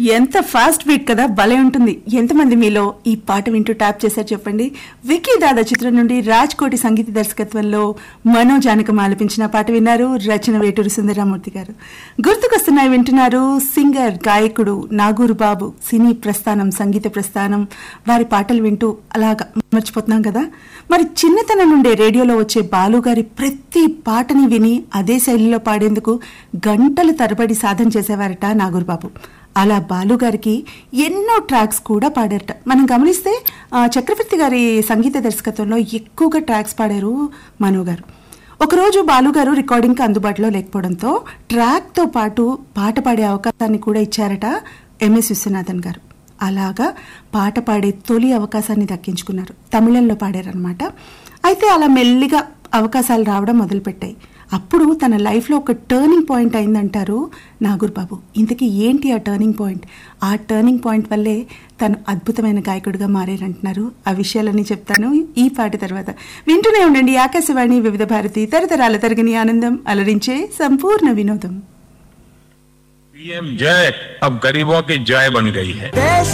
ఎంత fast beat కదా భలే ఉంటుంది ఎంతమంది మీలో ఈ పాట వింటూ ట్యాప్ చేశారు చెప్పండి విక్కీ దాదా చిత్రం నుండి రాజ్ కోటి సంగీత దర్శకత్వంలో మనో జానకం ఆలపించిన పాట విన్నారు రచన వేటూరు సుందరరామూర్తి గారు గుర్తుకొస్తున్నాయి వింటున్నారు సింగర్ గాయకుడు నాగూరు బాబు సినీ ప్రస్థానం సంగీత ప్రస్థానం వారి పాటలు వింటూ అలాగా మర్చిపోతున్నాం కదా మరి చిన్నతనం నుండే రేడియోలో వచ్చే బాలు గారి ప్రతి పాటని విని అదే శైలిలో పాడేందుకు గంటల తరబడి సాధన చేసేవారట నాగూరు బాబు అలా బాలు గారికి ఎన్నో ట్రాక్స్ కూడా పాడారట మనం గమనిస్తే ఆ, చక్రవర్తి గారి సంగీత దర్శకత్వంలో ఎక్కువగా ట్రాక్స్ పాడారు మనో గారు ఒకరోజు బాలుగారు రికార్డింగ్కి అందుబాటులో లేకపోవడంతో ట్రాక్తో పాటు పాట పాడే అవకాశాన్ని కూడా ఇచ్చారట ఎంఎస్ విశ్వనాథన్ గారు అలాగా పాట పాడే తొలి అవకాశాన్ని దక్కించుకున్నారు తమిళంలో పాడారనమాట అయితే అలా మెల్లిగా అవకాశాలు రావడం మొదలుపెట్టాయి అప్పుడు తన లైఫ్లో ఒక టర్నింగ్ పాయింట్ అయిందంటారు నాగూర్ బాబు ఇంతకీ ఏంటి ఆ టర్నింగ్ పాయింట్ ఆ టర్నింగ్ పాయింట్ వల్లే తను అద్భుతమైన గాయకుడిగా మారారంటున్నారు ఆ విషయాలన్నీ చెప్తాను ఈ పాట తర్వాత వింటూనే ఉండండి ఆకాశవాణి వివిధ భారతి తరతరాల తరగని ఆనందం అలరించే సంపూర్ణ వినోదం पीएम जय अब गरीबों की जय बन गई है